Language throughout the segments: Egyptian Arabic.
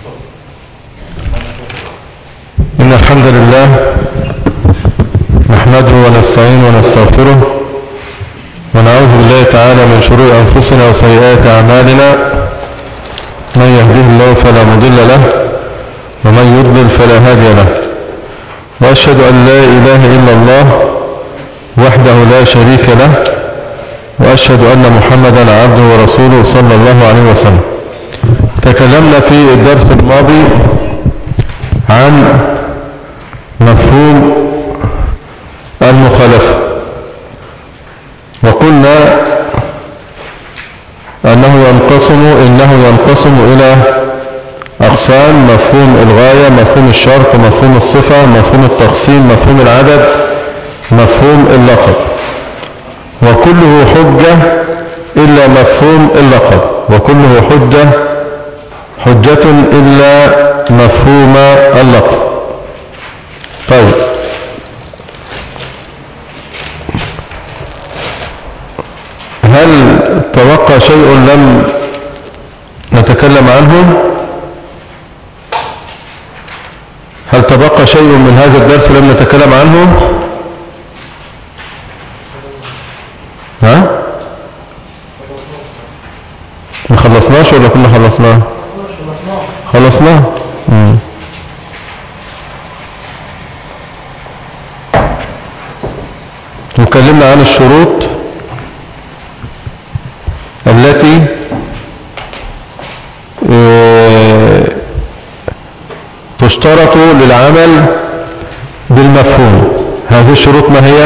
إن الحمد لله نحمده ونستعين ونستغفره ونعوذ بالله تعالى من شرور أنفسنا وسيئات أعمالنا من يهديه الله فلا مضل له ومن يضلل فلا هادي له وأشهد أن لا إله إلا الله وحده لا شريك له وأشهد أن محمدا عبده ورسوله صلى الله عليه وسلم تكلمنا في الدرس الماضي عن مفهوم المخالفة وقلنا أنه ينقسم إنه ينقسم إلى أقسام مفهوم الغاية مفهوم الشرط مفهوم الصفة مفهوم التقسيم مفهوم العدد مفهوم اللقب وكله حجة إلا مفهوم اللقب وكله حجة حجة إلا مفهوم اللقب طيب هل تبقى شيء لم نتكلم عنه هل تبقى شيء من هذا الدرس لم نتكلم عنه ها ما خلصناش ولا كنا خلصناه خلصناه مم. وكلمنا عن الشروط التي آه، تشترط للعمل بالمفهوم هذه الشروط ما هي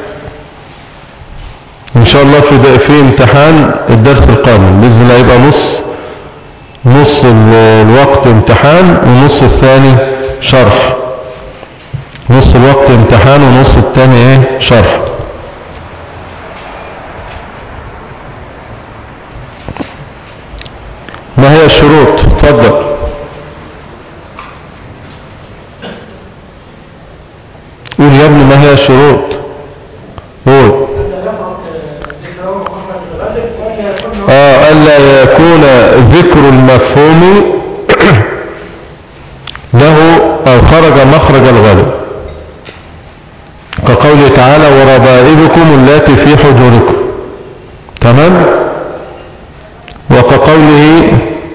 ان شاء الله في في امتحان الدرس القادم باذن الله يبقى نص نص ال- الوقت امتحان ونص الثاني شرح نص الوقت امتحان ونص الثاني ايه شرح ما هي الشروط تفضل قول يا ابني ما هي الشروط قول اه الا يكون ذكر المفهوم له او خرج مخرج الغالب كقوله تعالى وربائبكم اللاتي في حجوركم تمام وكقوله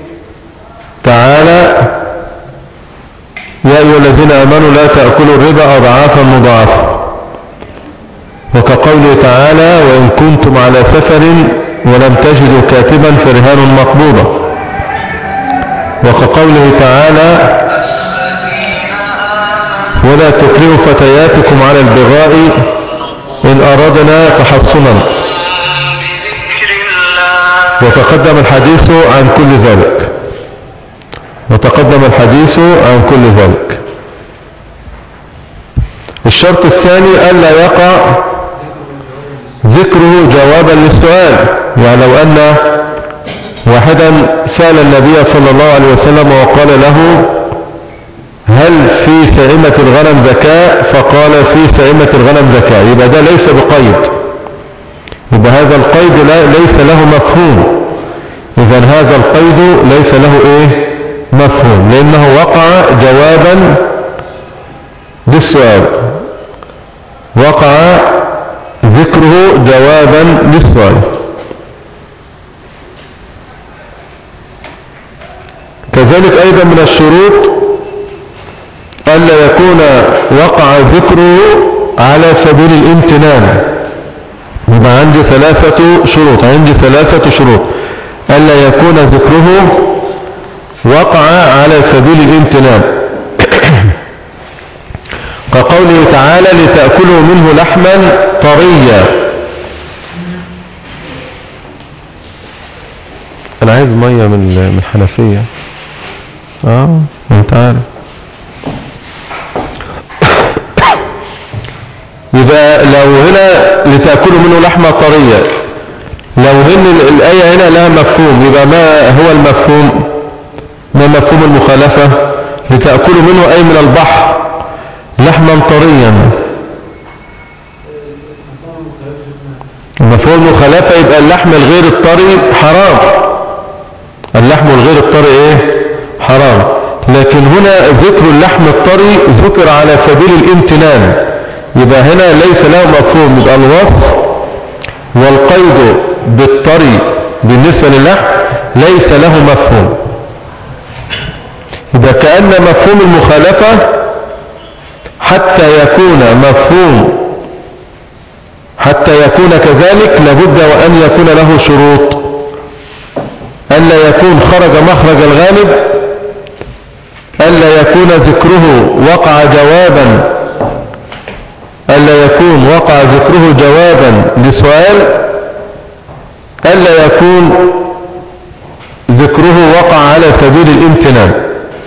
تعالى يا أيها الذين آمنوا لا تأكلوا الربا أضعافا مضاعفة وكقوله تعالى وإن كنتم على سفر ولم تجدوا كاتبا فرهان مقبوضة وكقوله تعالى ولا تكرهوا فتياتكم على البغاء إن أردنا تحصنا وتقدم الحديث عن كل ذلك وتقدم الحديث عن كل ذلك الشرط الثاني ألا يقع ذكره جوابا للسؤال يعني لو أن واحدا سأل النبي صلى الله عليه وسلم وقال له هل في سائمة الغنم زكاة فقال في سائمة الغنم زكاة يبقى ده ليس بقيد يبقى هذا القيد لا ليس له مفهوم إذا هذا القيد ليس له إيه مفهوم لأنه وقع جوابا للسؤال وقع ذكره جوابا للسؤال كذلك أيضا من الشروط ألا يكون وقع ذكره على سبيل الامتنان يبقى عندي ثلاثة شروط عندي ثلاثة شروط ألا يكون ذكره وقع على سبيل الامتنان كقوله تعالى لتأكلوا منه لحما طريا أنا عايز مية من من الحنفية اه انت عارف يبقى لو هنا لتأكلوا منه لحمة طرية لو هن الآية هنا لها مفهوم يبقى ما هو المفهوم ما مفهوم المخالفة لتأكلوا منه أي من البحر لحما طريا مفهوم المخالفة يبقى اللحم الغير الطري حرام اللحم الغير الطري ايه حرام ومن هنا ذكر اللحم الطري ذكر على سبيل الامتنان يبقى هنا ليس له مفهوم يبقى الوصف والقيد بالطري بالنسبة للحم ليس له مفهوم يبقى كأن مفهوم المخالفة حتى يكون مفهوم حتى يكون كذلك لابد وأن يكون له شروط ألا يكون خرج مخرج الغالب ألا يكون ذكره وقع جوابا ألا يكون وقع ذكره جوابا لسؤال ألا يكون ذكره وقع على سبيل الامتنان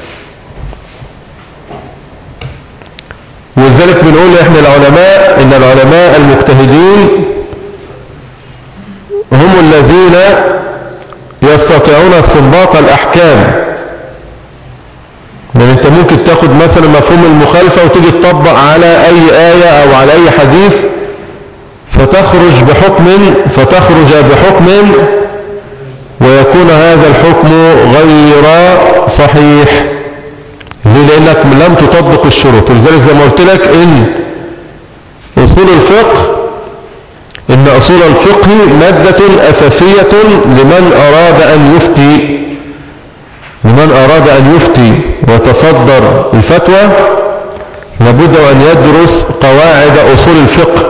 ولذلك بنقول احنا العلماء ان العلماء المجتهدين هم الذين يستطيعون استنباط الاحكام لان انت ممكن تاخد مثلا مفهوم المخالفة وتيجي تطبق على اي آية او على اي حديث فتخرج بحكم فتخرج بحكم ويكون هذا الحكم غير صحيح ليه لانك لم تطبق الشروط ولذلك زي ما قلت لك ان اصول الفقه ان اصول الفقه مادة اساسية لمن اراد ان يفتي لمن اراد ان يفتي ويتصدر الفتوى لابد ان يدرس قواعد اصول الفقه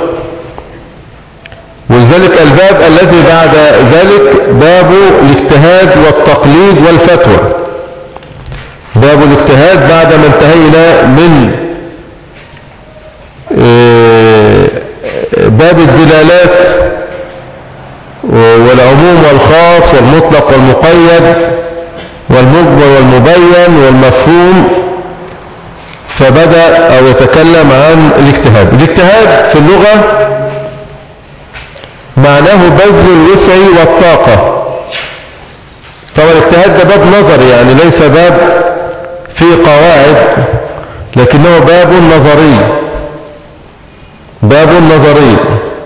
ولذلك الباب الذي بعد ذلك باب الاجتهاد والتقليد والفتوى باب الاجتهاد بعد ما انتهينا من آه، باب الدلالات والعموم والخاص والمطلق والمقيد والمجمل والمبين والمفهوم فبدأ أو يتكلم عن الاجتهاد الاجتهاد في اللغة معناه بذل الوسع والطاقة طبعا الاجتهاد ده باب نظر يعني ليس باب في قواعد لكنه باب نظري باب نظري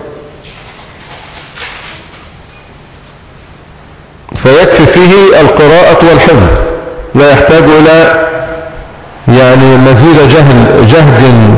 فيكفي فيه القراءة والحفظ لا يحتاج إلى يعني مزيد جهل جهد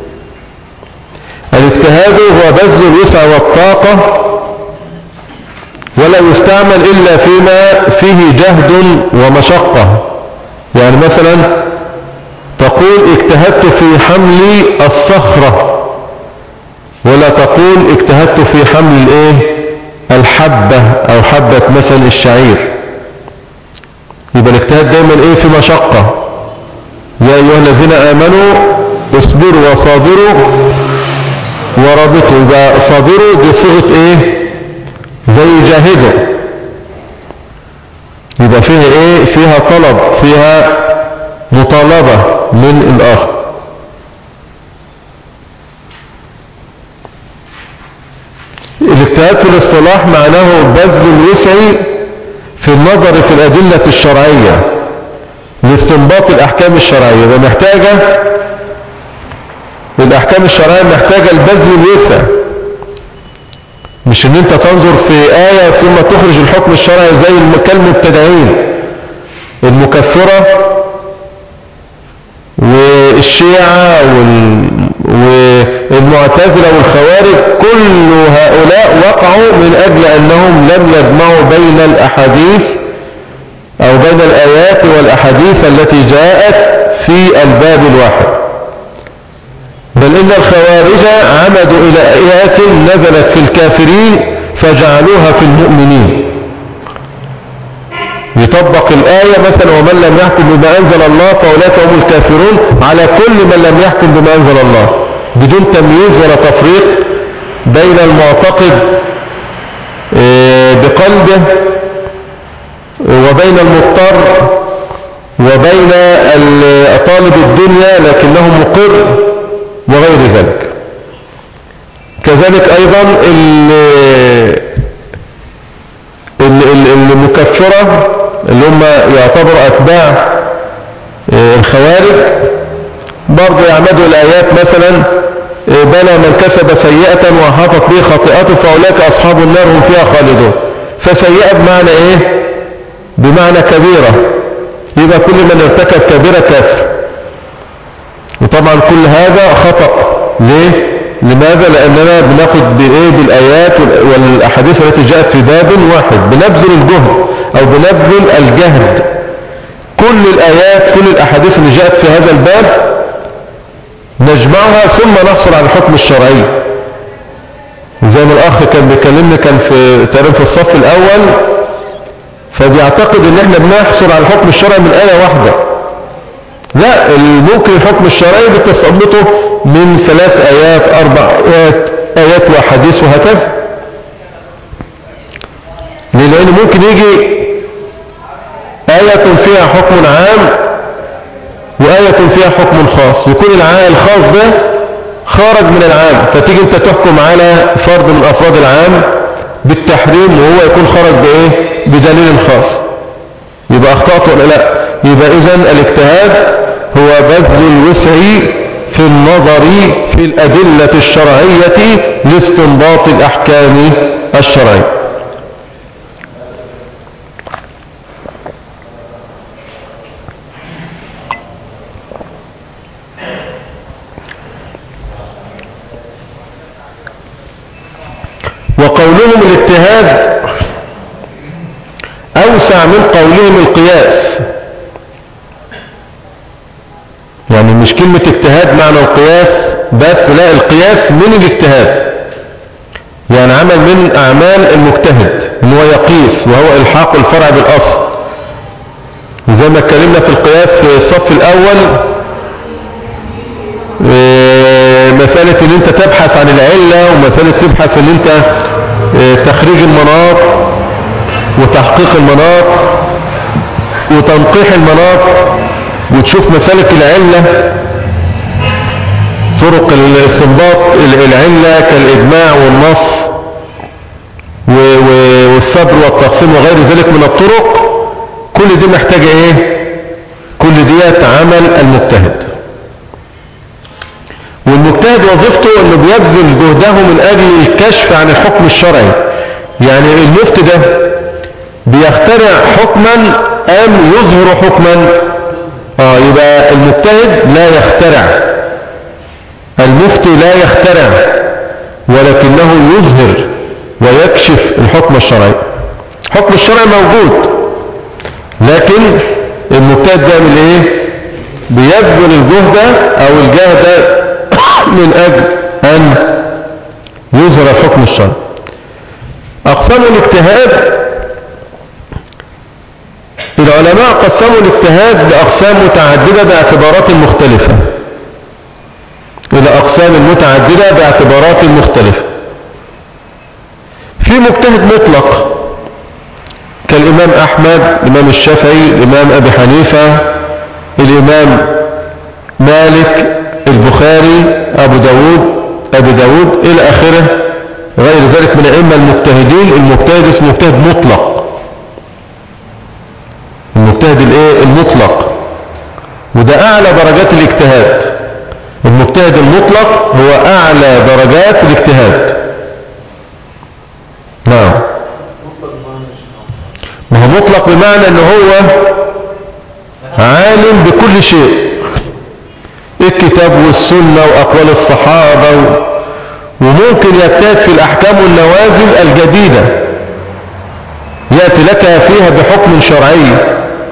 الاجتهاد هو بذل الوسع والطاقة ولا يستعمل إلا فيما فيه جهد ومشقة يعني مثلا تقول اجتهدت في حمل الصخرة ولا تقول اجتهدت في حمل الايه الحبة او حبة مثلا الشعير يبقى الاجتهاد دايما ايه في مشقة يا ايها الذين امنوا اصبروا وصابروا ورابطوا يبقى صابروا دي صيغة ايه زي جاهدوا يبقى فيها ايه فيها طلب فيها مطالبة من الاخر الاجتهاد في الاصطلاح معناه بذل الوسع في النظر في الأدلة الشرعية لاستنباط الأحكام الشرعية ومحتاجة الأحكام الشرعية محتاجة البذل الوسع مش ان انت تنظر في آية ثم تخرج الحكم الشرعي زي كالمبتدعين المكفرة والشيعة والمعتزلة والخوارج كل هؤلاء وقعوا من أجل أنهم لم يجمعوا بين الأحاديث أو بين الآيات والأحاديث التي جاءت في الباب الواحد بل إن الخوارج عمدوا إلى آيات نزلت في الكافرين فجعلوها في المؤمنين يطبق الآية مثلا ومن لم يحكم بما أنزل الله فأولئك هم الكافرون على كل من لم يحكم بما أنزل الله بدون تمييز ولا تفريق بين المعتقد آه، بقلبه وبين المضطر وبين طالب الدنيا لكنه مقر وغير ذلك كذلك ايضا المكفرة اللي هم يعتبروا اتباع آه، الخوارج برضه يعمدوا الايات مثلا آه، بلى من كسب سيئة وحطت به خطيئته فاولئك اصحاب النار هم فيها خالدون فسيئة بمعنى ايه بمعنى كبيرة يبقى كل من ارتكب كبيرة كافر وطبعا كل هذا خطأ ليه لماذا لأننا بناخد بإيه بالآيات والأحاديث التي جاءت في باب واحد بنبذل الجهد أو بنبذل الجهد كل الآيات كل الأحاديث اللي جاءت في هذا الباب نجمعها ثم نحصل على الحكم الشرعي زي ما الأخ كان بيكلمنا كان في تقريبا في الصف الأول فبيعتقد ان احنا بنحصل على الحكم الشرعي من آية واحدة لا ممكن الحكم الشرعي بتسقطه من ثلاث آيات أربع آيات آيات وحديث وهكذا لأن ممكن يجي آية فيها حكم عام وآية فيها حكم خاص يكون الخاص ده خارج من العام فتيجي انت تحكم على فرد من أفراد العام بالتحريم وهو يكون خرج بإيه بدليل خاص يبقى أخطأت ولا لا يبقى إذن الاجتهاد هو بذل الوسع في النظر في الأدلة الشرعية لاستنباط الأحكام الشرعية وقولهم الاجتهاد أوسع من قولهم القياس يعني مش كلمة اجتهاد معنى القياس بس لا القياس من الاجتهاد يعني عمل من أعمال المجتهد ان هو يقيس وهو إلحاق الفرع بالأصل زي ما اتكلمنا في القياس في الصف الأول إيه، مسألة ان انت تبحث عن العلة ومسألة تبحث ان انت إيه، تخريج المناط وتحقيق المناط وتنقيح المناط وتشوف مسالك العلة طرق الاستنباط العلة كالإجماع والنص والصبر والتقسيم وغير ذلك من الطرق كل دي محتاجة ايه كل ديت عمل المجتهد والمجتهد وظيفته انه بيبذل جهده من اجل الكشف عن الحكم الشرعي يعني المفتي ده بيخترع حكما ام يظهر حكما اه يبقى المجتهد لا يخترع المفتي لا يخترع ولكنه يظهر ويكشف الحكم الشرعي الحكم الشرعي موجود لكن المجتهد بيعمل ايه بيبذل الجهد او الجهد من اجل ان يظهر الحكم الشرعي اقسام الاجتهاد العلماء قسموا الاجتهاد لأقسام متعددة باعتبارات مختلفة إلى أقسام متعددة باعتبارات مختلفة في مجتهد مطلق كالإمام أحمد الإمام الشافعي الإمام أبي حنيفة الإمام مالك البخاري أبو داود أبي داود إلى آخره غير ذلك من الأئمة المجتهدين المجتهد اسمه مجتهد مطلق المجتهد الايه المطلق وده اعلى درجات الاجتهاد المجتهد المطلق هو اعلى درجات الاجتهاد نعم ما هو مطلق بمعنى ان هو عالم بكل شيء الكتاب والسنة واقوال الصحابة وممكن يجتهد في الاحكام والنوازل الجديدة يأتي لك فيها بحكم شرعي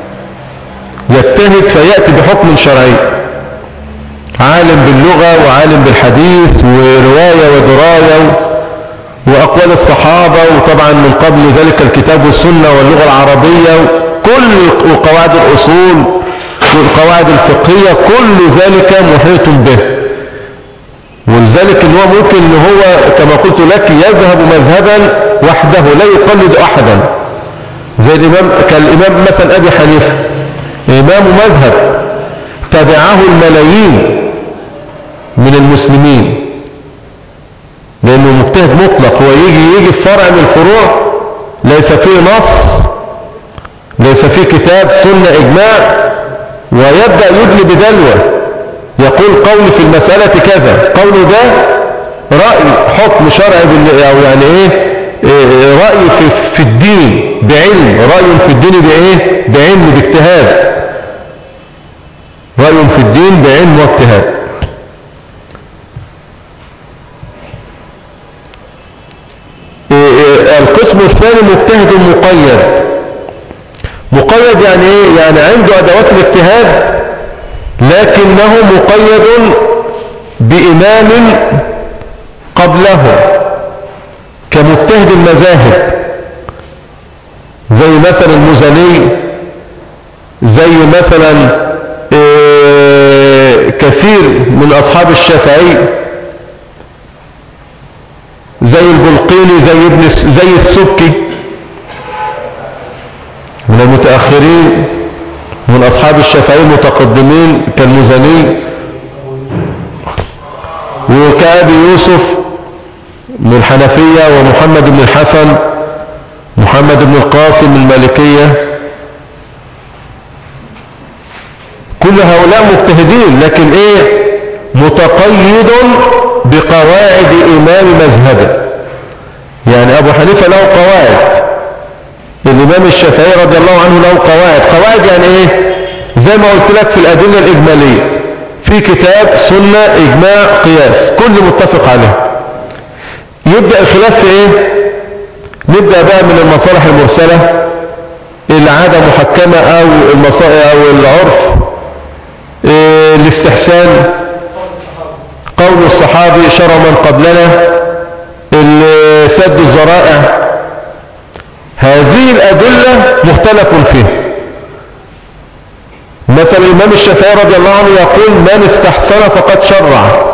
يجتهد فيأتي بحكم شرعي عالم باللغة وعالم بالحديث ورواية ودراية وأقوال الصحابة وطبعا من قبل ذلك الكتاب والسنة واللغة العربية كل وقواعد الأصول والقواعد الفقهية كل ذلك محيط به ولذلك ان هو ممكن ان هو كما قلت لك يذهب مذهبا وحده لا يقلد احدا زي الامام كالامام مثلا ابي حنيفه إمام مذهب تبعه الملايين من المسلمين لأنه مجتهد مطلق هو يجي يجي في فرع من الفروع ليس فيه نص ليس فيه كتاب سنة إجماع ويبدأ يدلي بدلوة يقول قول في المسألة كذا قوله ده رأي حكم شرعي أو يعني إيه, إيه رأي في, في الدين بعلم رأي في الدين بإيه بعلم باجتهاد رأي في الدين بعلم واجتهاد القسم الثاني مجتهد مقيد مقيد يعني ايه يعني عنده ادوات الاجتهاد لكنه مقيد بامام قبله كمجتهد المذاهب زي مثلا المزني زي مثلا إيه كثير من اصحاب الشافعي زي البلقيني زي ابن زي السبكي من المتأخرين من أصحاب الشافعي المتقدمين كالمزني وكأبي يوسف من الحنفية ومحمد بن الحسن محمد بن القاسم المالكية كل هؤلاء مجتهدين لكن ايه متقيد بقواعد امام مذهبه يعني ابو حنيفة له قواعد الامام الشافعي رضي الله عنه له قواعد قواعد يعني ايه زي ما قلت لك في الادلة الاجمالية في كتاب سنة اجماع قياس كل متفق عليه يبدأ الخلاف في ايه نبدأ بقى من المصالح المرسلة العادة محكمة او المصائح او العرف إيه الاستحسان قول الصحابي شرع من قبلنا سد الذرائع هذه الأدلة مختلف فيها مثلا الإمام الشافعي رضي الله عنه يقول من استحسن فقد شرع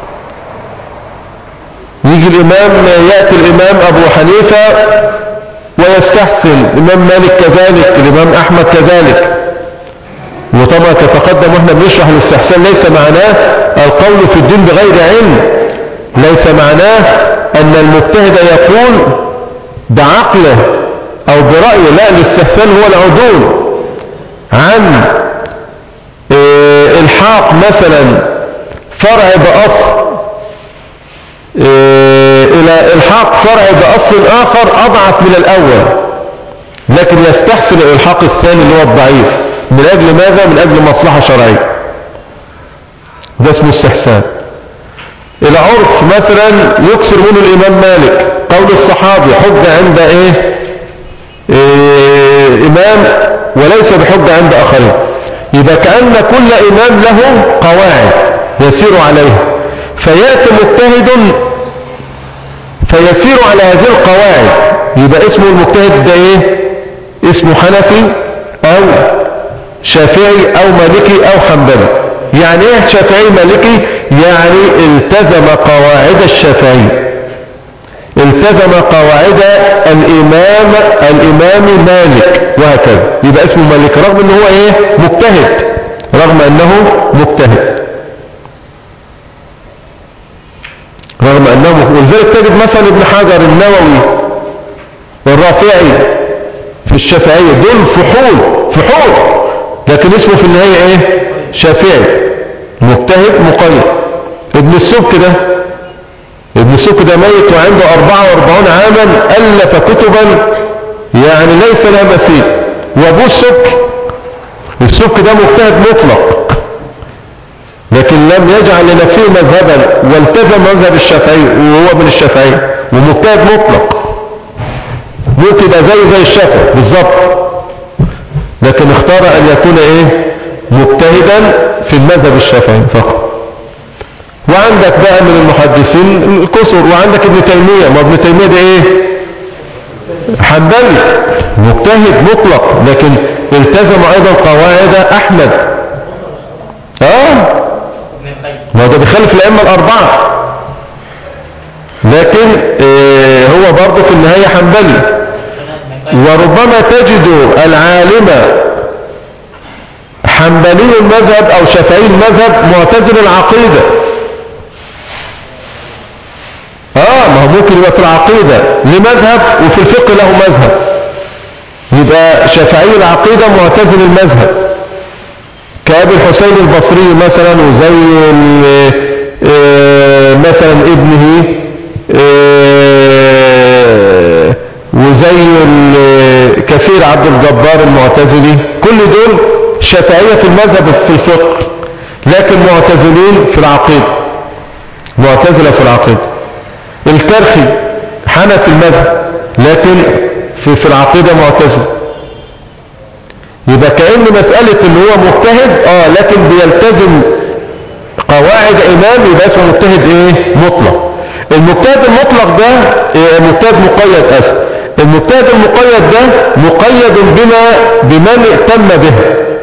يجي الإمام يأتي الإمام أبو حنيفة ويستحسن الإمام مالك كذلك الإمام أحمد كذلك وطبعا تتقدم واحنا بنشرح الاستحسان ليس معناه القول في الدين بغير علم ليس معناه ان المجتهد يقول بعقله او برأيه لا الاستحسان هو العدول عن اه الحاق مثلا فرع بأصل اه الى الحاق فرع بأصل اخر اضعف من الاول لكن يستحسن الالحاق الثاني اللي هو الضعيف من اجل ماذا من اجل مصلحة شرعية ده اسمه استحسان العرف مثلا يكسر منه الامام مالك قول الصحابي حجة عند ايه, إيه امام وليس بحجة عند اخرين يبقى كأن كل امام له قواعد يسير عليها فيأتي مجتهد فيسير على هذه القواعد يبقى اسمه المجتهد ده ايه اسمه حنفي او شافعي او مالكي او حنبلي يعني ايه شافعي مالكي يعني التزم قواعد الشافعي التزم قواعد الامام الامام مالك وهكذا يبقى اسمه مالك رغم انه هو ايه مجتهد رغم انه مجتهد رغم انه ولذلك تجد مثلا ابن حجر النووي والرافعي في الشافعية دول فحول فحول لكن اسمه في النهاية ايه شافعي مجتهد مقيد ابن السبك ده ابن السبك ده ميت وعنده 44 عاما ألف كتبا يعني ليس لها مثيل وابوه السبك السبك ده مجتهد مطلق لكن لم يجعل لنفسه مذهبا والتزم مذهب الشافعي وهو من الشافعي ومجتهد مطلق ممكن يبقى زي زي الشافعي بالظبط لكن اختار ان يكون ايه مجتهدا في المذهب الشافعي فقط وعندك بقى من المحدثين الكسر وعندك ابن تيمية ما ابن تيمية ده ايه حنبلي مجتهد مطلق لكن التزم ايضا قواعد احمد اه ما ده بيخالف الائمه الاربعه لكن آه هو برضه في النهايه حنبلي وربما تجد العالم حنبلي المذهب او شافعي المذهب معتزل العقيدة اه ما هو ممكن يبقى في العقيدة لمذهب وفي الفقه له مذهب يبقى شافعي العقيدة معتزل المذهب كأبي الحسين البصري مثلا وزي آه مثلا ابنه آه وزي كثير عبد الجبار المعتزلي كل دول شافعية في المذهب في الفقه لكن معتزلين في العقيدة معتزلة في العقيدة الكرخي حنف المذهب لكن في, في العقيدة معتزل يبقى كأن مسألة اللي هو مجتهد اه لكن بيلتزم قواعد امام يبقى اسمه مجتهد ايه مطلق المجتهد المطلق ده إيه مجتهد مقيد اسف المجتهد المقيد ده مقيد بما بمن ائتم به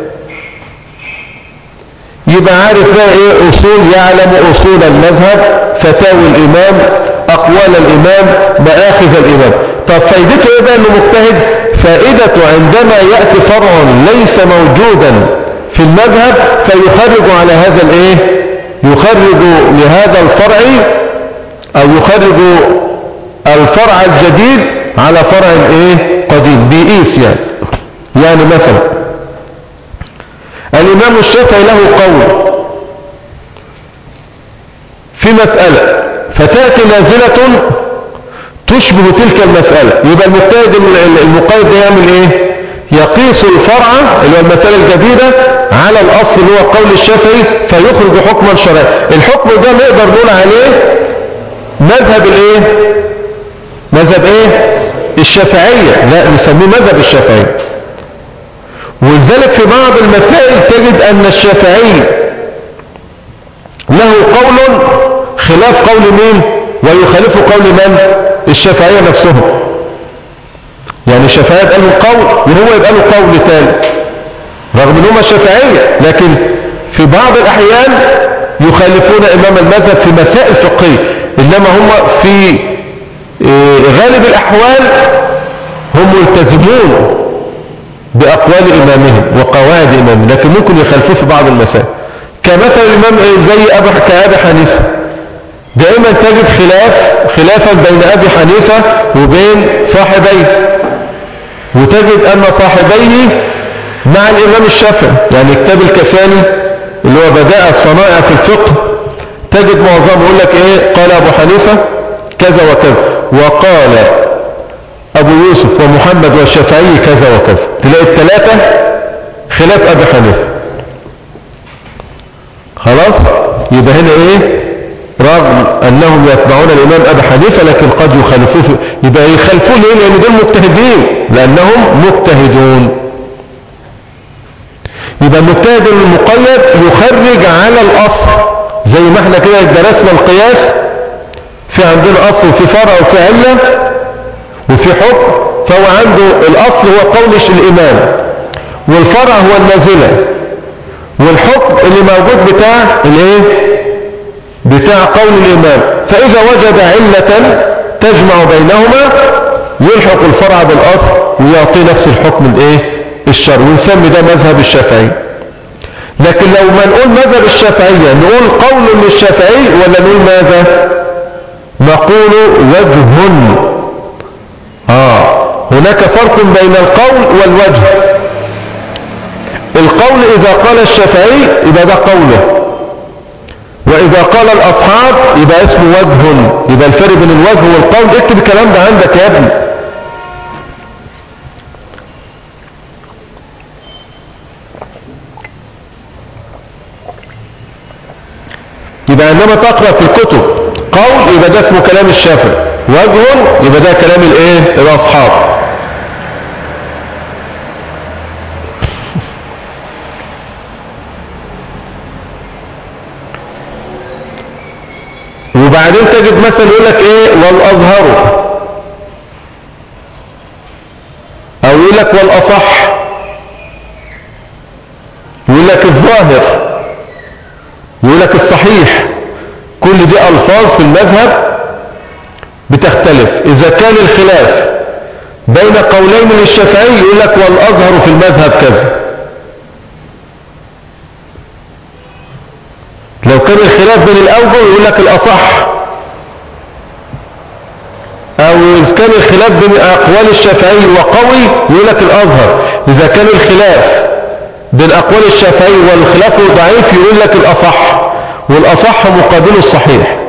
يبقى عارف بقى ايه اصول يعلم اصول المذهب فتاوي الامام اقوال الامام مآخذ الامام طب فايدته ايه بقى انه مجتهد فائدته عندما يأتي فرع ليس موجودا في المذهب فيخرج على هذا الايه يخرج لهذا الفرع او يخرج الفرع الجديد على فرع ايه قديم بيقيس يعني يعني مثلا الامام الشافعي له قول في مسألة فتأتي نازلة تشبه تلك المسألة يبقى المجتهد المقيد ده يعمل ايه يقيس الفرع اللي هو المسألة الجديدة على الأصل اللي هو قول الشافعي فيخرج حكما شرعيا الحكم ده نقدر نقول عليه مذهب الايه مذهب ايه الشافعية لا نسميه مذهب الشافعية ولذلك في بعض المسائل تجد أن الشافعي له قول خلاف قول مين ويخالف قول من الشافعية نفسهم يعني الشافعية يبقى له قول وهو يبقى له قول تاني رغم ان هم الشافعية لكن في بعض الأحيان يخالفون إمام المذهب في مسائل فقهية إنما هم في آه، غالب الأحوال هم ملتزمون بأقوال إمامهم وقواعد إمامهم لكن ممكن يخالفوه في بعض المسائل كمثل الإمام زي أبو كأبي حنيفة دائما تجد خلاف خلافا بين أبي حنيفة وبين صاحبيه وتجد أن صاحبيه مع الإمام الشافعي يعني كتاب الكفاني اللي هو بداء الصنائع في الفقه تجد معظم يقول لك ايه قال ابو حنيفة كذا وكذا وقال ابو يوسف ومحمد والشافعي كذا وكذا تلاقي الثلاثة خلاف ابي حنيفة خلاص يبقى هنا ايه رغم انهم يتبعون الامام ابي حنيفة لكن قد يخالفوه يبقى يخالفوه ليه لان دول مجتهدين لانهم مجتهدون يبقى المجتهد المقيد يخرج على الاصل زي ما احنا كده درسنا القياس في عندنا اصل وفي فرع وفي علة وفي حكم فهو عنده الاصل هو قول الامام والفرع هو النازلة والحكم اللي موجود بتاع الايه بتاع قول الامام فاذا وجد علة تجمع بينهما يلحق الفرع بالاصل ويعطي نفس الحكم الايه الشر ونسمي ده مذهب الشافعي لكن لو ما نقول مذهب الشافعية نقول قول للشافعي ولا نقول ماذا نقول وجه آه هناك فرق بين القول والوجه القول إذا قال الشافعي يبقى ده قوله وإذا قال الأصحاب يبقى اسمه وجه يبقى الفرق بين الوجه والقول اكتب الكلام ده عندك يا ابني يبقى عندما تقرأ في الكتب قول يبقى ده اسمه كلام الشافعي وجه يبقى ده كلام الايه الاصحاب وبعدين تجد مثلا يقول لك ايه والازهر او يقول لك والاصح يقول لك الظاهر يقول لك الصحيح كل دي ألفاظ في المذهب بتختلف إذا كان الخلاف بين قولين للشافعي يقول لك والأظهر في المذهب كذا لو كان الخلاف بين الأوجه يقول لك الأصح أو إذا كان الخلاف بين أقوال الشافعي وقوي يقول لك الأظهر إذا كان الخلاف بين أقوال الشافعي والخلاف ضعيف يقول لك الأصح والأصح مقابل الصحيح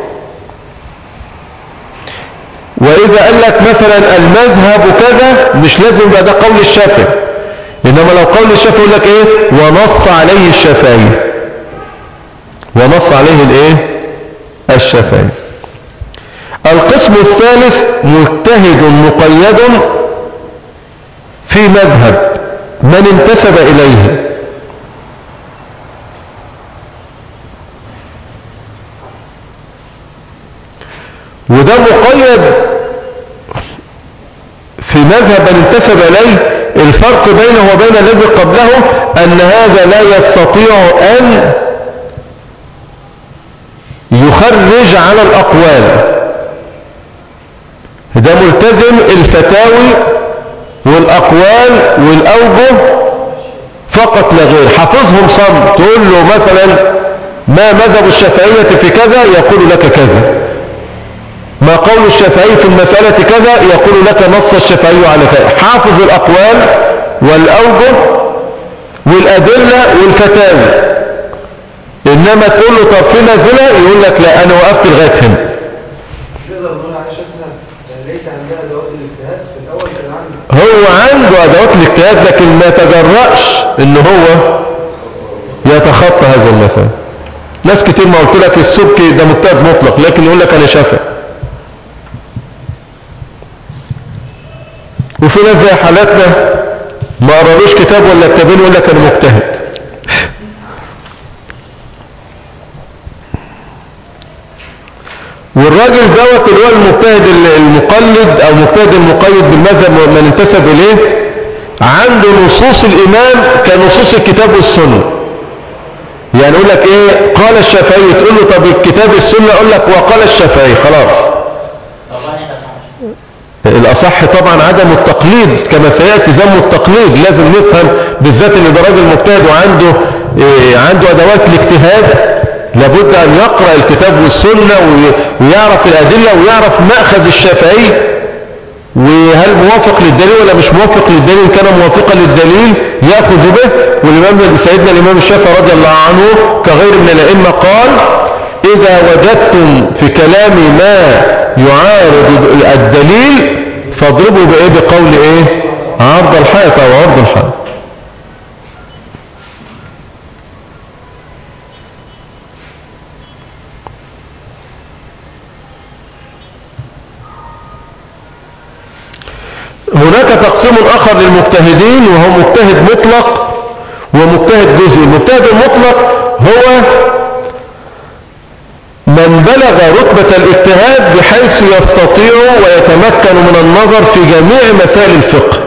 وإذا قال لك مثلا المذهب كذا مش لازم ده, ده قول الشافعي إنما لو قول الشافعي يقول لك إيه ونص عليه الشافعي ونص عليه الايه الشافعي القسم الثالث مجتهد مقيد في مذهب من انتسب إليه وده مقيد في مذهب من انتسب إليه الفرق بينه وبين الذي قبله أن هذا لا يستطيع أن يخرج على الأقوال ده ملتزم الفتاوي والأقوال والأوجه فقط لا غير حافظهم صم تقول له مثلا ما مذهب الشافعية في كذا يقول لك كذا ما قول الشافعي في المسألة كذا يقول لك نص الشافعي على كذا حافظ الأقوال والأوجه والأدلة والفتاوي إنما تقول له طب في نازلة يقول لك لا أنا وقفت لغاية هنا هو عنده أدوات الاجتهاد لكن ما تجرأش إن هو يتخطى هذا المثل ناس كتير ما قلت لك السبكي ده مجتهد مطلق لكن يقول لك أنا شافع وفي ناس زي حالاتنا ما قرروش كتاب ولا كتابين يقول لك أنا مجتهد والراجل دوت اللي هو المجتهد المقلد او مجتهد المقيد بالمذهب من انتسب اليه عنده نصوص الامام كنصوص الكتاب والسنة يعني يقول لك ايه قال الشافعي تقول له طب الكتاب السنة يقول لك وقال الشافعي خلاص الاصح طبعا عدم التقليد كما سيأتي ذم التقليد لازم نفهم بالذات ان ده راجل مجتهد وعنده إيه عنده ادوات الاجتهاد لابد أن يقرأ الكتاب والسنة ويعرف الأدلة ويعرف مأخذ الشافعي وهل موافق للدليل ولا مش موافق للدليل كان موافقا للدليل يأخذ به والإمام سيدنا الإمام الشافعي رضي الله عنه كغير من الأئمة قال إذا وجدتم في كلامي ما يعارض الدليل فاضربوا بإيه بقول إيه عرض الحائط أو عرض الحائط هناك تقسيم آخر للمجتهدين وهو مجتهد مطلق ومجتهد جزئي المجتهد المطلق هو من بلغ رتبة الاجتهاد بحيث يستطيع ويتمكن من النظر في جميع مسائل الفقه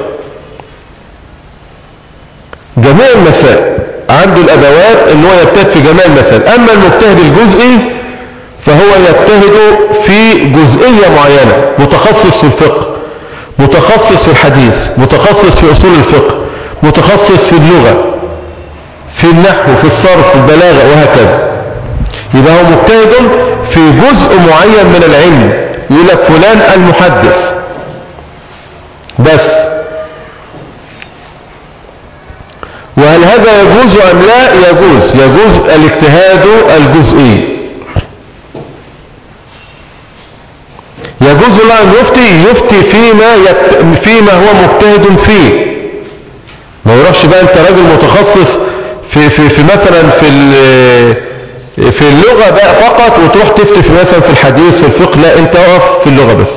جميع المسائل عنده الأدوات اللي هو يجتهد في جميع المسائل أما المجتهد الجزئي فهو يجتهد في جزئية معينة متخصص في الفقه متخصص في الحديث متخصص في أصول الفقه متخصص في اللغة في النحو في الصرف في البلاغة وهكذا يبقى هو مجتهد في جزء معين من العلم يقول لك فلان المحدث بس وهل هذا يجوز أم لا يجوز يجوز الاجتهاد الجزئي يجوز له أن يفتي يفتي فيما, يت... فيما هو مجتهد فيه ما يروحش بقى انت راجل متخصص في, في, في مثلا في في اللغة بقى فقط وتروح تفتي في مثلا في الحديث في الفقه لا انت اقف في اللغة بس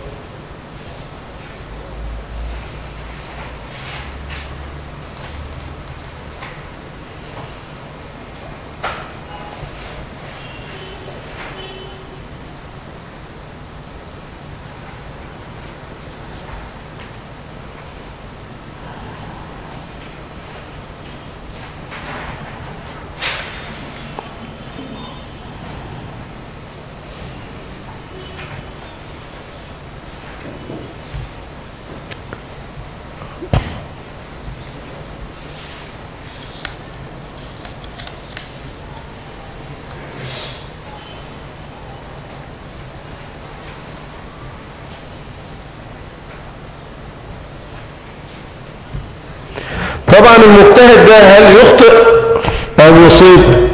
طبعا المجتهد ده هل يخطئ أو يصيب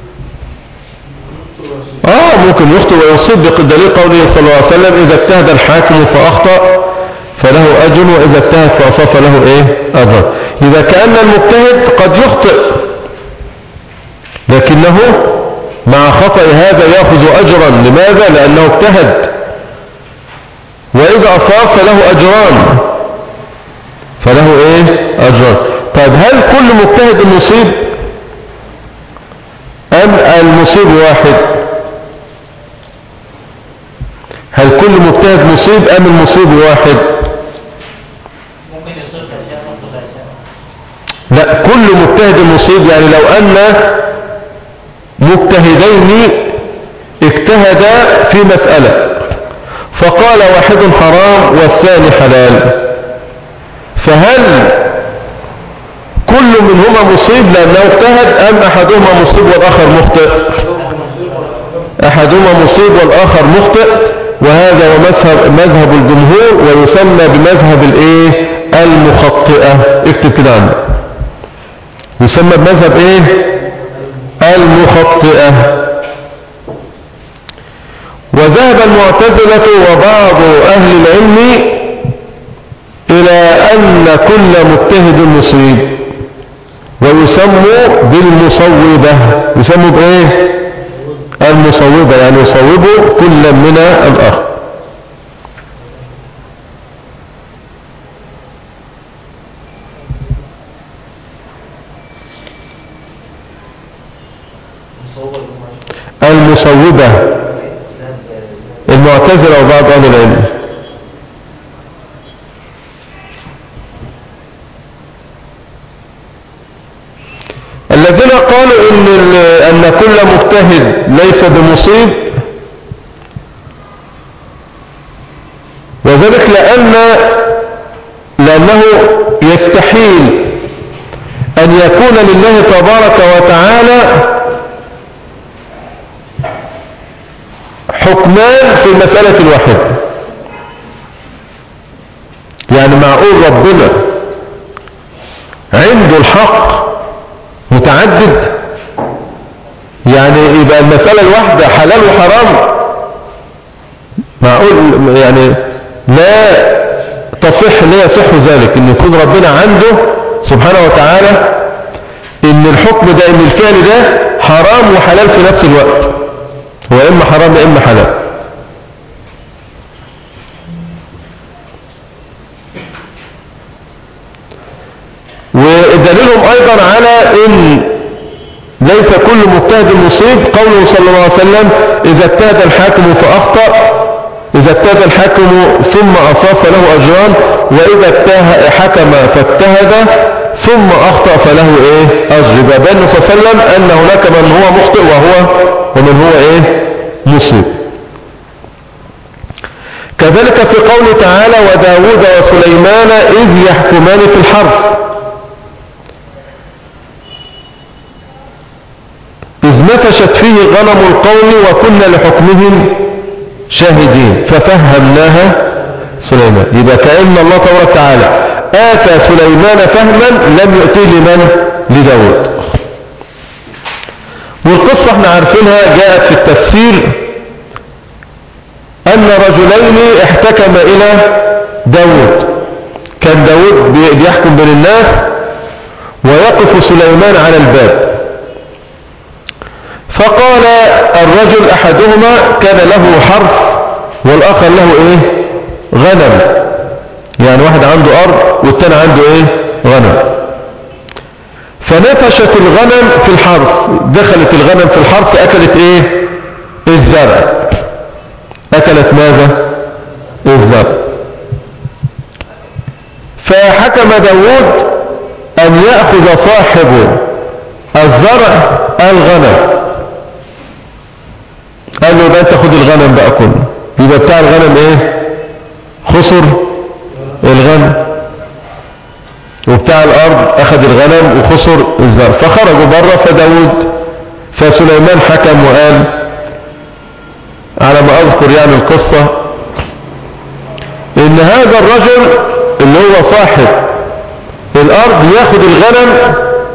آه ممكن يخطئ ويصيب بدليل قوله صلى الله عليه وسلم إذا اجتهد الحاكم فأخطأ فله أجر وإذا اجتهد فأصاب له إيه أجر إذا كان المجتهد قد يخطئ لكنه مع خطأ هذا يأخذ أجرا لماذا لأنه اجتهد وإذا أصاب فله أجران فله إيه أجران طيب هل كل مجتهد مصيب أم المصيب واحد هل كل مجتهد مصيب أم المصيب واحد لا كل مجتهد مصيب يعني لو أن مجتهدين اجتهدا في مسألة فقال واحد حرام والثاني حلال فهل كل منهما مصيب لأنه اجتهد أم أحدهما مصيب والآخر مخطئ أحدهما مصيب والآخر مخطئ وهذا هو مذهب, مذهب الجمهور ويسمى بمذهب الايه المخطئة اكتب كده عندك يسمى بمذهب ايه المخطئة وذهب المعتزلة وبعض أهل العلم إلى أن كل مجتهد مصيب ويسموا بالمصوبة يسموا بإيه المصوبة يعني يصوبوا كل من الآخر المصوبة المعتزلة وبعض أهل العلم الذين قالوا إن, أن كل مجتهد ليس بمصيب وذلك لأن لأنه يستحيل أن يكون لله تبارك وتعالى حكمان في المسألة الواحدة يعني معقول ربنا عنده الحق متعدد يعني يبقى المسألة الواحدة حلال وحرام معقول يعني لا تصح لا يصح ذلك ان يكون ربنا عنده سبحانه وتعالى ان الحكم ده ان الفعل ده حرام وحلال في نفس الوقت هو إما حرام إما حلال ودليلهم أيضا على إن ليس كل مجتهد مصيب قوله صلى الله عليه وسلم إذا اجتهد الحاكم فأخطأ إذا اجتهد الحاكم ثم أصاب فله أجران وإذا حكم فاجتهد ثم أخطأ فله إيه أجر يبقى بأنه صلى الله عليه وسلم أن هناك من هو مخطئ وهو ومن هو إيه مصيب كذلك في قوله تعالى وداود وسليمان إذ يحكمان في الحرث إذ نفشت فيه غنم القوم وكنا لحكمهم شاهدين ففهمناها سليمان يبقى كأن الله تبارك وتعالى آتى سليمان فهما لم يؤتيه لمن لداود والقصة احنا عارفينها جاءت في التفسير أن رجلين احتكم إلى داود كان داود بيحكم بين الناس ويقف سليمان على الباب فقال الرجل أحدهما كان له حرف والآخر له إيه غنم يعني واحد عنده أرض والتاني عنده إيه غنم فنفشت الغنم في الحرث دخلت الغنم في الحرث أكلت إيه الزرع أكلت ماذا الزرع فحكم داود أن يأخذ صاحب الزرع الغنم قال له يبقى انت خد الغنم بقى كله يبقى بتاع الغنم ايه خسر الغنم وبتاع الارض اخذ الغنم وخسر الزرع فخرجوا بره فداود فسليمان حكم وقال على ما أذكر يعني القصة إن هذا الرجل اللي هو صاحب الأرض ياخد الغنم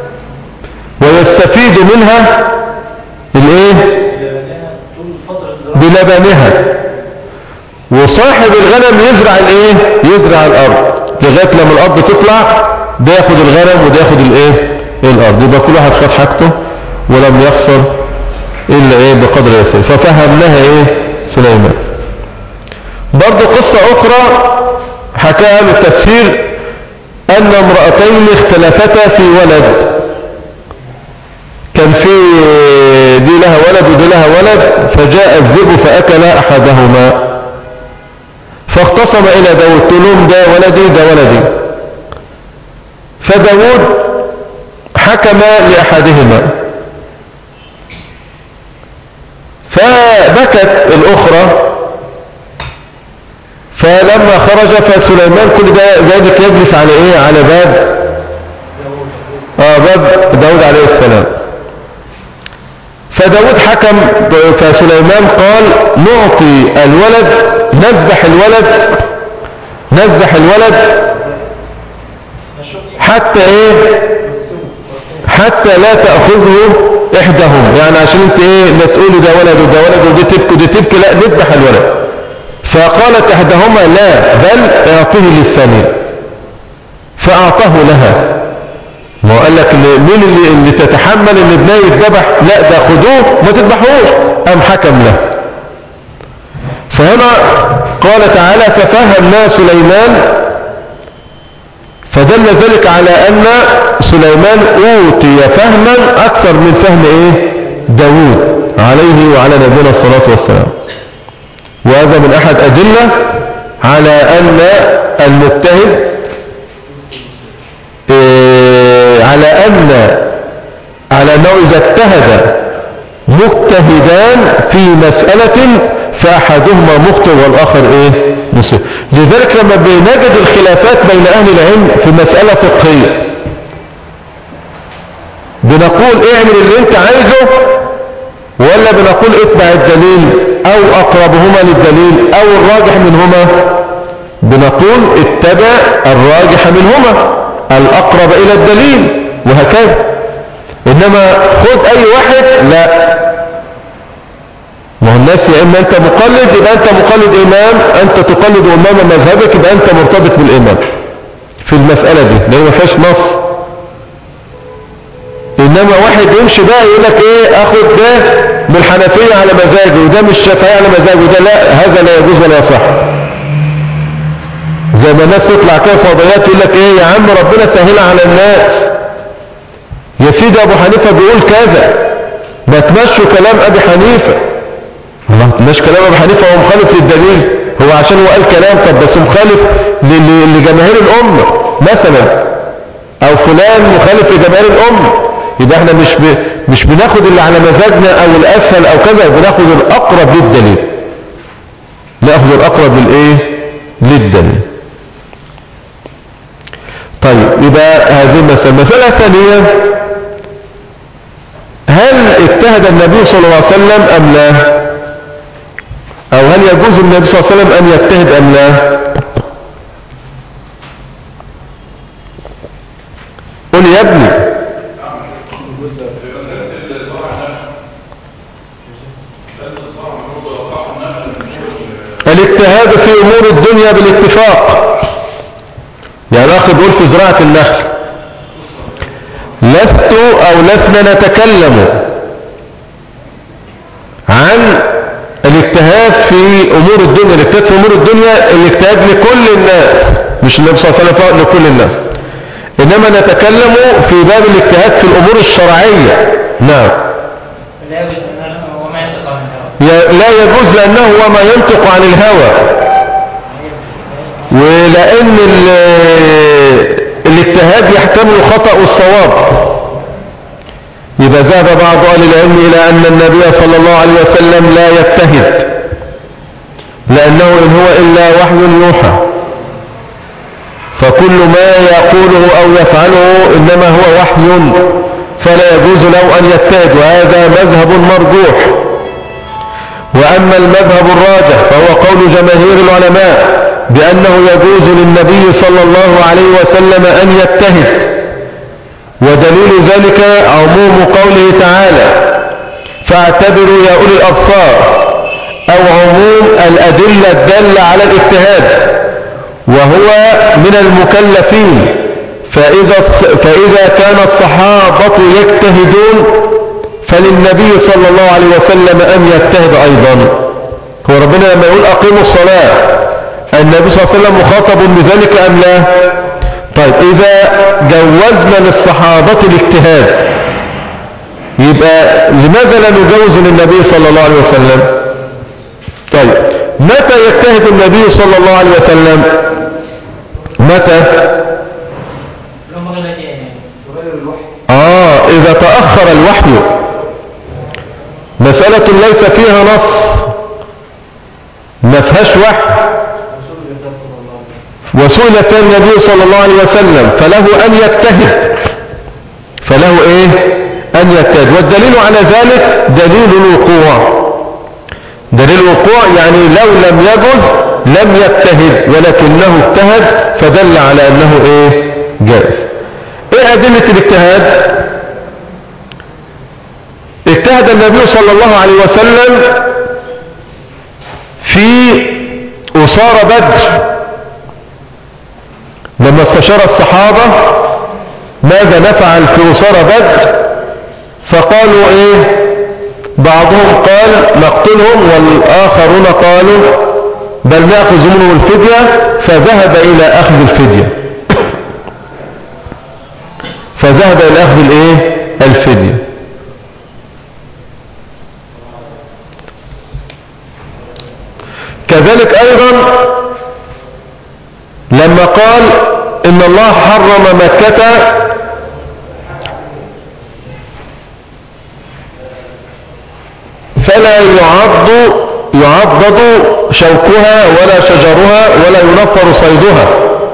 ويستفيد منها الايه بلبنها وصاحب الغنم يزرع الايه يزرع الارض لغايه لما الارض تطلع ده ياخد الغنم وده ياخد الايه الارض يبقى كل واحد خد حاجته ولم يخسر الا ايه بقدر يسير ففهمناها ايه سليمان برضو قصة اخرى حكاها بالتفسير ان امرأتين اختلفتا في ولد كان في دي لها ولد ودي لها ولد فجاء الذئب فأكل أحدهما فاختصم إلى داود تلوم ده ولدي ده ولدي فداود حكم لأحدهما فبكت الأخرى فلما خرج فسليمان كل ده ذلك يجلس على ايه على باب اه باب داود عليه السلام فداود حكم فسليمان قال نعطي الولد نذبح الولد نذبح الولد حتى ايه حتى لا تأخذه احدهم يعني عشان انت ايه لا تقولي ده ولد وده ولد ودي تبكي ودي تبكي لا نذبح الولد فقالت احدهما لا بل اعطيه للثانية فاعطاه لها ما هو قال لك مين اللي, اللي تتحمل ان ابنها يتذبح لا ده خدوه ما تذبحوش ام حكم له فهنا قال تعالى تفهمنا سليمان فدل ذلك على ان سليمان اوتي فهما اكثر من فهم ايه داود عليه وعلى نبينا الصلاة والسلام وهذا من احد ادلة على ان المجتهد إيه على ان على انه اذا اجتهد مجتهدان في مسألة فاحدهما مخطئ والاخر ايه مصيب لذلك لما بنجد الخلافات بين اهل العلم في مسألة فقهية بنقول اعمل اللي انت عايزه ولا بنقول اتبع الدليل او اقربهما للدليل او الراجح منهما بنقول اتبع الراجح منهما الاقرب الى الدليل وهكذا انما خذ اي واحد لا ما هو الناس يا اما انت مقلد يبقى انت مقلد امام انت تقلد امام مذهبك يبقى انت مرتبط بالامام في المسألة دي لان ما فيهاش نص انما واحد يمشي بقى يقول لك ايه اخد ده من الحنفية على مزاجه وده من الشافعية على مزاجه وده لا هذا لا يجوز ولا يصح زي ما الناس تطلع كده فضيات يقول لك ايه يا عم ربنا سهلها على الناس يا سيدي ابو حنيفة بيقول كذا ما تمشوا كلام ابي حنيفة الله مش كلام ابو حنيفة هو مخالف للدليل هو عشان هو قال كلام طب بس مخالف لجماهير الامة مثلا او فلان مخالف لجماهير الامة يبقى احنا مش ب... مش بناخد اللي على مزاجنا او الاسهل او كذا بناخد الاقرب للدليل ناخذ الاقرب للايه للدليل طيب يبقى هذه المسألة المسألة الثانية هل اجتهد النبي صلى الله عليه وسلم ام لا او هل يجوز النبي صلى الله عليه وسلم ان يجتهد ام لا قل يا ابني الاجتهاد في امور الدنيا بالاتفاق يعني اخي بيقول في زراعة النخل لست او لسنا نتكلم عن الاجتهاد في امور الدنيا الاجتهاد في امور الدنيا الاجتهاد لكل الناس مش النبي صلى الله عليه وسلم لكل الناس انما نتكلم في باب الاجتهاد في الامور الشرعية نعم لا يجوز لانه هو ما ينطق عن الهوى ولان الاجتهاد يحتمل الخطأ والصواب يبقى ذهب بعض اهل العلم الى ان النبي صلى الله عليه وسلم لا يجتهد لانه ان هو الا وحي يوحى فكل ما يقوله او يفعله انما هو وحي فلا يجوز له ان يجتهد وهذا مذهب مرجوح واما المذهب الراجح فهو قول جماهير العلماء بأنه يجوز للنبي صلى الله عليه وسلم أن يجتهد ودليل ذلك عموم قوله تعالى فاعتبروا يا أولي الأبصار أو عموم الأدلة الدالة على الاجتهاد وهو من المكلفين فإذا, فإذا كان الصحابة يجتهدون فللنبي صلى الله عليه وسلم أن يجتهد أيضا هو ربنا لما يقول أقيموا الصلاة النبي صلى الله عليه وسلم مخاطب بذلك أم لا طيب إذا جوزنا للصحابة الاجتهاد يبقى لماذا لا نجوز للنبي صلى الله عليه وسلم طيب متى يجتهد النبي صلى الله عليه وسلم متى آه إذا تأخر الوحي مسألة ليس فيها نص ما فيهاش وحي وسئل النبي صلى الله عليه وسلم فله أن يجتهد فله إيه أن يجتهد والدليل على ذلك دليل الوقوع دليل الوقوع يعني لو لم يجز لم يجتهد ولكنه اجتهد فدل على أنه إيه جائز إيه أدلة الاجتهاد اجتهد النبي صلى الله عليه وسلم في أسار بدر لما استشار الصحابة ماذا نفعل في أسار بدر فقالوا ايه بعضهم قال نقتلهم والآخرون قالوا بل نأخذ منهم الفدية فذهب إلى أخذ الفدية فذهب إلى أخذ الايه الفدية كذلك أيضا لما قال إن الله حرم مكة فلا يعض يعضد شوكها ولا شجرها ولا ينفر صيدها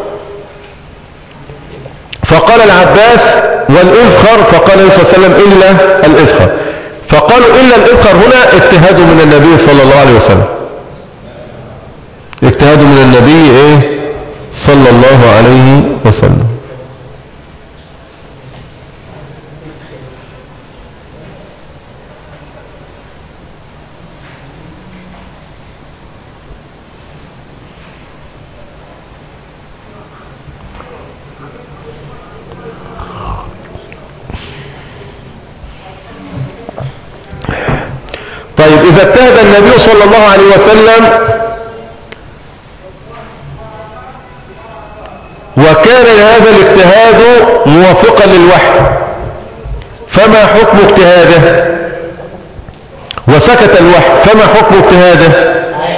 فقال العباس والإذخر فقال النبي صلى الله عليه وسلم إلا الإذخر فقالوا إلا الإذخر هنا اجتهاد من النبي صلى الله عليه وسلم اجتهاد من النبي ايه صلى الله عليه وسلم طيب إذا اجتهد النبي صلى الله عليه وسلم وكان هذا الاجتهاد موافقا للوحي فما حكم اجتهاده وسكت الوحي فما حكم اجتهاده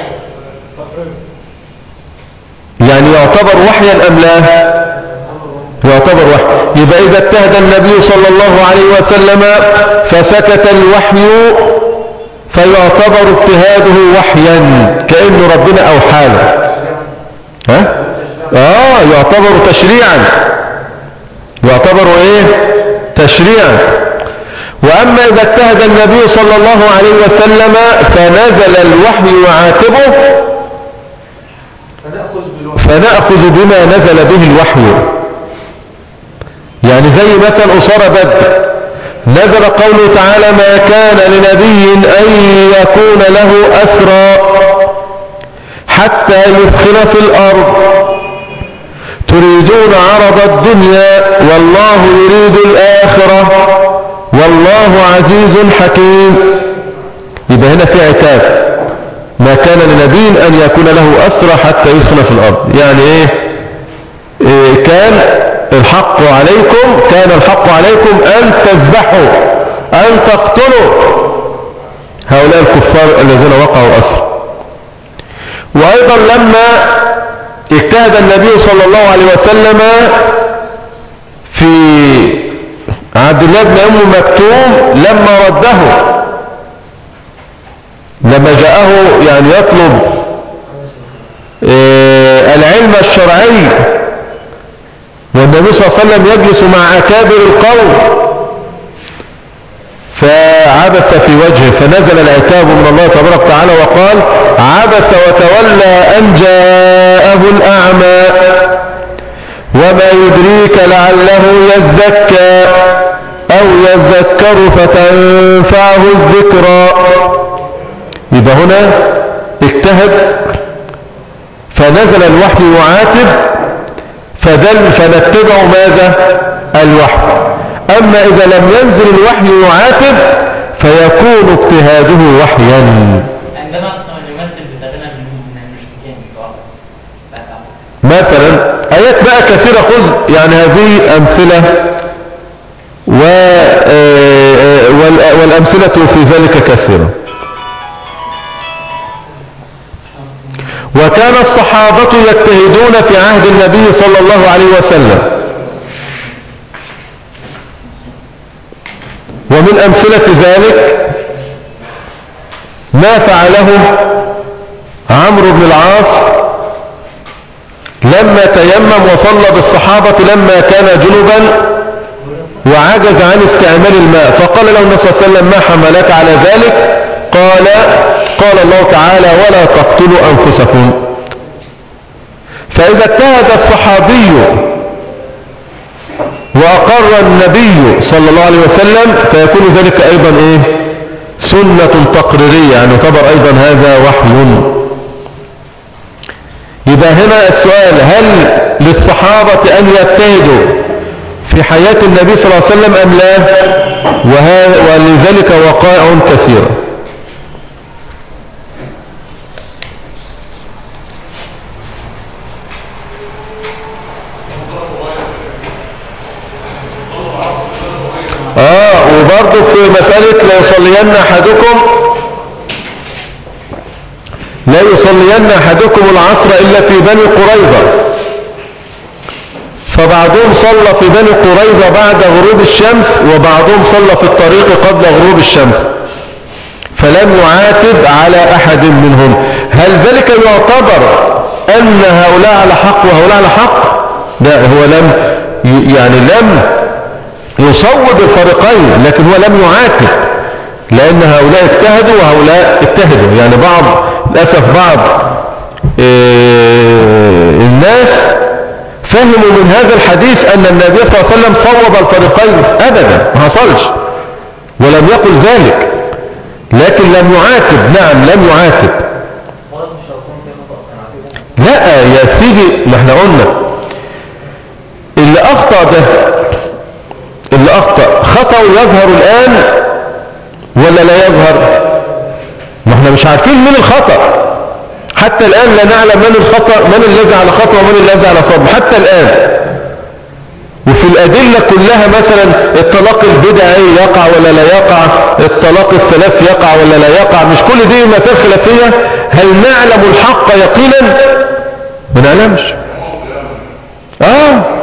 يعني يعتبر وحيا ام لا يعتبر وحي يبقى اذا اجتهد النبي صلى الله عليه وسلم فسكت الوحي فيعتبر اجتهاده وحيا كأن ربنا اوحاله ها اه يعتبر تشريعا يعتبر ايه تشريعا واما اذا اجتهد النبي صلى الله عليه وسلم فنزل الوحي يعاتبه فنأخذ بما نزل به الوحي يعني زي مثلا أسارة بدر نزل قوله تعالى ما كان لنبي أن يكون له أسرى حتى يدخل في الأرض تريدون عرض الدنيا والله يريد الآخرة والله عزيز حكيم يبقى هنا في عتاب ما كان لنبي أن يكون له أسرى حتى يسخن في الأرض يعني إيه, إيه كان الحق عليكم كان الحق عليكم أن تذبحوا أن تقتلوا هؤلاء الكفار الذين وقعوا أسرى وأيضا لما اجتهد النبي صلى الله عليه وسلم في عبد الله بن أم مكتوم لما رده لما جاءه يعني يطلب آه، العلم الشرعي والنبي صلى الله عليه وسلم يجلس مع أكابر القوم فعبس في وجهه فنزل العتاب من الله تبارك وتعالى وقال عبس وتولى أن جاءه الأعمى وما يدريك لعله يزكى أو يذكر فتنفعه الذكرى يبقى هنا اجتهد فنزل الوحي يعاتب فدل فنتبع ماذا الوحي أما إذا لم ينزل الوحي يعاتب فيكون اجتهاده وحيا عندما أقسم أن يمثل بتغنى من المشركين مثلا آيات بقى كثيرة خذ يعني هذه أمثلة و آه، آه، وال- والأمثلة في ذلك كثيرة وكان الصحابة يجتهدون في عهد النبي صلى الله عليه وسلم ومن أمثلة ذلك ما فعله عمرو بن العاص لما تيمم وصلى بالصحابة لما كان جنبا وعجز عن استعمال الماء فقال له النبي صلى الله عليه وسلم ما حملك على ذلك قال قال الله تعالى ولا تقتلوا أنفسكم فإذا اجتهد الصحابي وأقر النبي صلى الله عليه وسلم فيكون ذلك أيضا إيه سنة تقريرية يعني يعتبر أيضا هذا وحي يبقى هنا السؤال هل للصحابة أن يجتهدوا في حياة النبي صلى الله عليه وسلم أم لا وها- ولذلك وقائع كثيرة اه وبرضه في مسألة لا يصلين أحدكم لا يصلين أحدكم العصر إلا في بني قريظة فبعضهم صلى في بني قريظة بعد غروب الشمس وبعضهم صلى في الطريق قبل غروب الشمس فلم يعاتب على أحد منهم هل ذلك يعتبر أن هؤلاء على حق وهؤلاء على حق لا هو لم ي- يعني لم يصوب الفريقين لكن هو لم يعاتب لأن هؤلاء اجتهدوا وهؤلاء اجتهدوا يعني بعض للأسف بعض آه، الناس فهموا من هذا الحديث أن النبي صلى الله عليه وسلم صوب الفريقين أبدا ما حصلش ولم يقل ذلك لكن لم يعاتب نعم لم يعاتب لا يا سيدي ما احنا قلنا اللي أخطأ ده اللي أخطأ خطأ يظهر الآن ولا لا يظهر ما احنا مش عارفين مين الخطأ حتى الآن لا نعلم من الخطأ من الذي على خطأ ومن الذي على صواب حتى الآن وفي الأدلة كلها مثلا الطلاق البدعي يقع ولا لا يقع الطلاق الثلاث يقع ولا لا يقع مش كل دي مسائل خلافية هل نعلم الحق يقينا ما نعلمش اه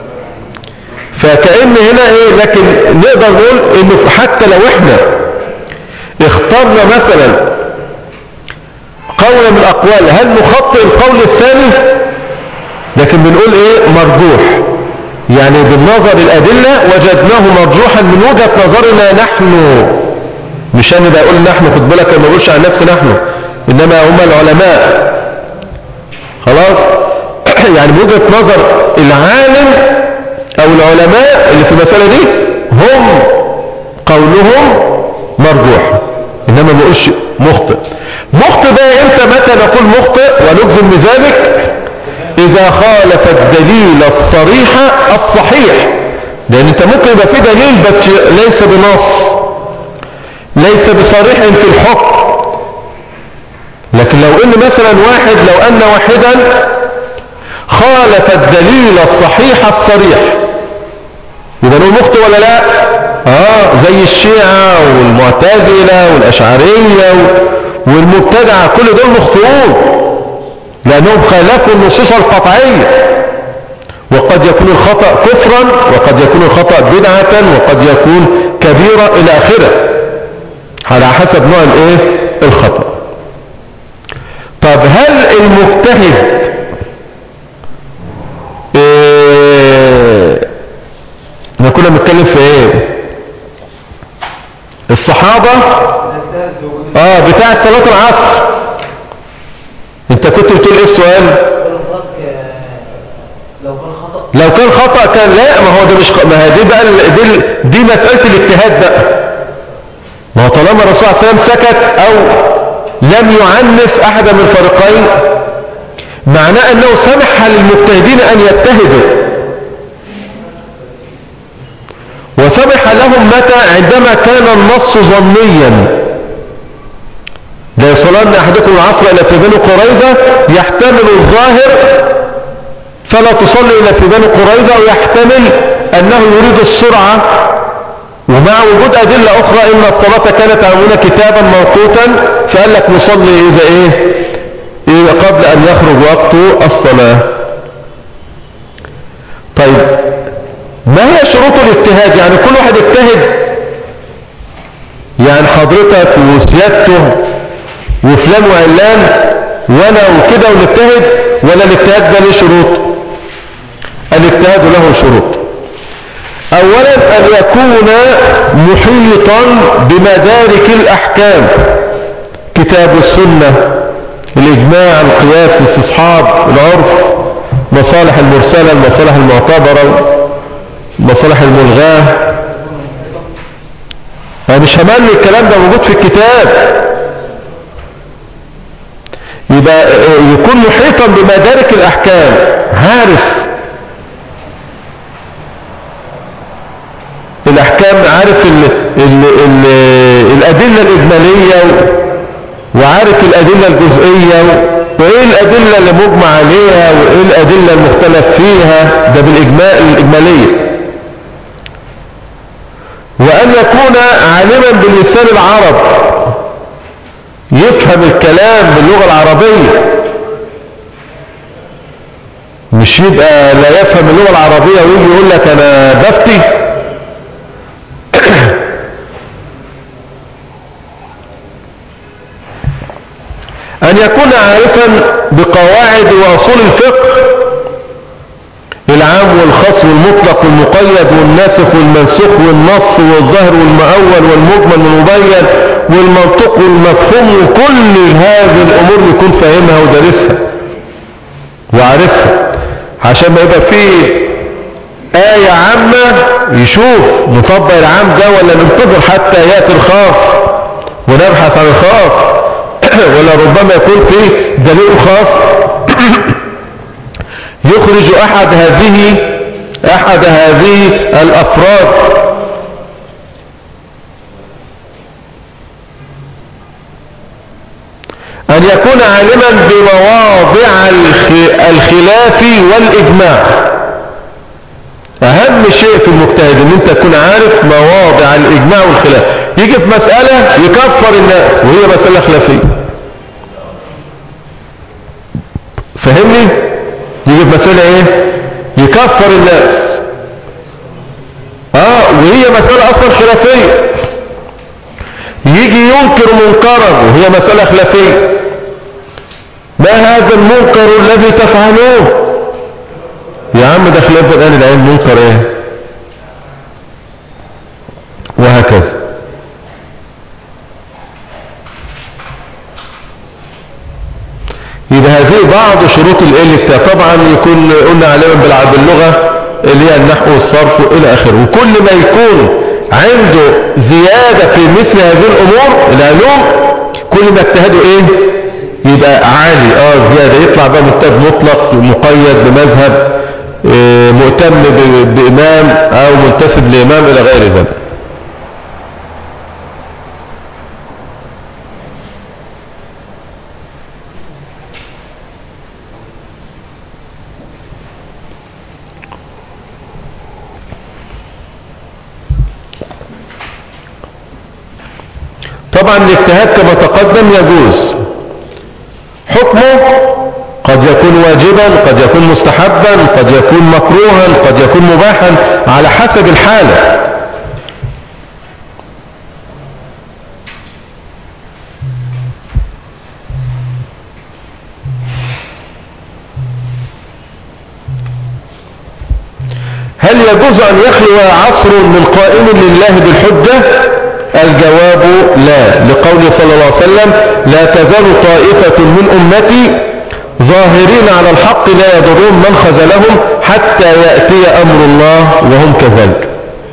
فكأن هنا ايه لكن نقدر نقول انه حتى لو احنا اخترنا مثلا قول من الاقوال هل نخطئ القول الثاني لكن بنقول ايه مرجوح يعني بالنظر الادلة وجدناه مرجوحا من وجهة نظرنا نحن مش انا بقول نحن خد بالك أنا ما بقولش عن نفسي نحن انما هم العلماء خلاص يعني من وجهة نظر العالم او العلماء اللي في المسألة دي هم قولهم مرجوح انما ما بقولش مخطئ مخطئ بقى امتى متى نقول مخطئ ونجزم بذلك اذا خالف الدليل الصريح الصحيح لان انت ممكن يبقى في دليل بس ليس بنص ليس بصريح في الحكم لكن لو ان مثلا واحد لو ان واحدا خالف الدليل الصحيح الصريح يبقى له مخطئ ولا لا اه زي الشيعة والمعتزلة والاشعرية والمبتدعة كل دول مخطئون لانهم خالفوا النصوص القطعية وقد يكون الخطأ كفرا وقد يكون الخطأ بدعة وقد يكون كبيرة الى اخره على حسب نوع الايه الخطأ طب هل المجتهد إيه احنا كنا بنتكلم في ايه الصحابة اه بتاع صلاة العصر انت كنت بتقول ايه السؤال لو كان خطأ لو كان خطأ كان لا ما هو ده مش ما هي دي بقى ال- دي, ال- دي مسألة الاجتهاد بقى ما هو طالما الرسول صلى الله عليه وسلم سكت او لم يعنف احدا من الفريقين معناه انه سمح للمجتهدين ان يجتهدوا وسمح لهم متى عندما كان النص ظنيا لا يصلن أحدكم العصر إلى في بني قريظة يحتمل الظاهر فلا تصلي إلى في بني قريظة ويحتمل أنه يريد السرعة ومع وجود أدلة أخرى إن الصلاة كانت عمونا كتابا موقوتا فقال لك نصلي إذا إيه إذا قبل أن يخرج وقت الصلاة طيب ما هي شروط الاجتهاد يعني كل واحد اجتهد يعني حضرتك وسيادته وفلان وعلان وانا وكده ونجتهد ولا الاجتهاد ده له شروط الاجتهاد له شروط اولا ان يكون محيطا بمدارك الاحكام كتاب السنة الاجماع القياس الاستصحاب العرف مصالح المرسلة المصالح المعتبرة المصالح الملغاة يعني مش همل الكلام ده موجود في الكتاب يبقى يكون محيطا بمدارك الأحكام عارف الأحكام عارف ال ال ال الأدلة الإجمالية وعارف الأدلة الجزئية وإيه الأدلة اللي مجمع عليها وإيه الأدلة المختلف فيها ده بالإجمال الإجمالية وأن يكون عالما بلسان العرب يفهم الكلام باللغة العربية مش يبقى لا يفهم اللغة العربية ويجي يقول لك أنا بفتي أن يكون عارفا بقواعد وأصول الفقه العام والخاص والمطلق والمقيد والناسخ والمنسوخ والنص والظهر والمؤول والمجمل والمبين والمنطق والمفهوم وكل هذه الأمور يكون فاهمها ودارسها وعارفها عشان ما يبقى فيه آية عامة يشوف نطبق العام ده ولا ننتظر حتى يأتي الخاص ونبحث عن الخاص ولا ربما يكون فيه دليل خاص يخرج أحد هذه أحد هذه الأفراد أن يكون عالما بمواضع الخلاف والإجماع أهم شيء في المجتهد أن أنت تكون عارف مواضع الإجماع والخلاف يجي في مسألة يكفر الناس وهي مسألة خلافية فهمني يجي في مسألة ايه يكفر الناس اه وهي مسألة اصلا خلافية يجي ينكر منكرا وهي مسألة خلافية ما هذا المنكر الذي تفعلوه يا عم ده خلاف الآن العلم منكر ايه وهكذا يبقى هذه بعض شروط الالكتاب طبعا يكون قلنا عليهم باللغة اللي هي النحو والصرف والى اخره وكل ما يكون عنده زيادة في مثل هذه الامور العلوم كل ما اجتهده ايه يبقى عالي اه زيادة يطلع بقى مجتهد مطلق مقيد بمذهب اه مهتم بامام او منتسب لامام الى غير ذلك طبعا الاجتهاد كما تقدم يجوز حكمه قد يكون واجبا قد يكون مستحبا قد يكون مكروها قد يكون مباحا على حسب الحالة هل يجوز أن يخلو عصر من قائم لله بالحجة الجواب لا لقول صلى الله عليه وسلم لا تزال طائفة من أمتي ظاهرين على الحق لا يضرون من خذلهم حتى يأتي أمر الله وهم كذلك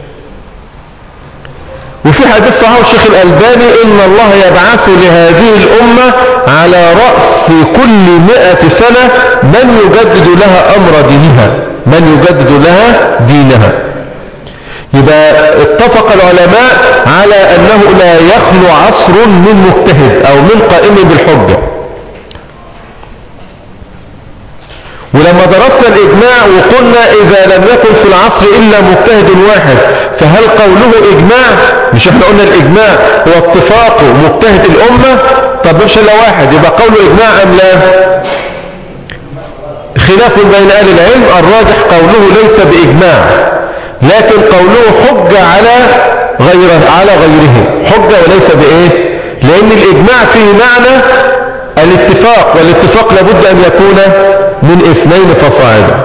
وفي حديث صحيح الشيخ الألباني إن الله يبعث لهذه الأمة على رأس كل مئة سنة من يجدد لها أمر دينها من يجدد لها دينها يبقى اتفق العلماء على أنه لا يخلو عصر من مجتهد أو من قائم بالحجة ولما درسنا الإجماع وقلنا إذا لم يكن في العصر إلا مجتهد واحد فهل قوله إجماع مش احنا قلنا الإجماع هو اتفاق مجتهد الأمة طب مش إلا واحد يبقى قوله إجماع أم لا خلاف بين أهل العلم الراجح قوله ليس بإجماع لكن قوله حجة على غيره على غيره حجة وليس بإيه لأن الإجماع فيه معنى الاتفاق والاتفاق لابد أن يكون من اثنين فصاعدا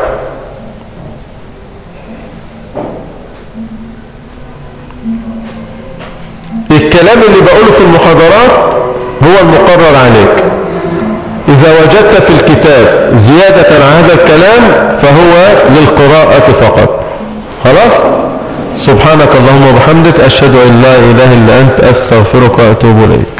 الكلام اللي بقوله في المحاضرات هو المقرر عليك إذا وجدت في الكتاب زيادة عن هذا الكلام فهو للقراءة فقط خلاص سبحانك اللهم وبحمدك أشهد أن لا إله إلا أنت أستغفرك وأتوب إليك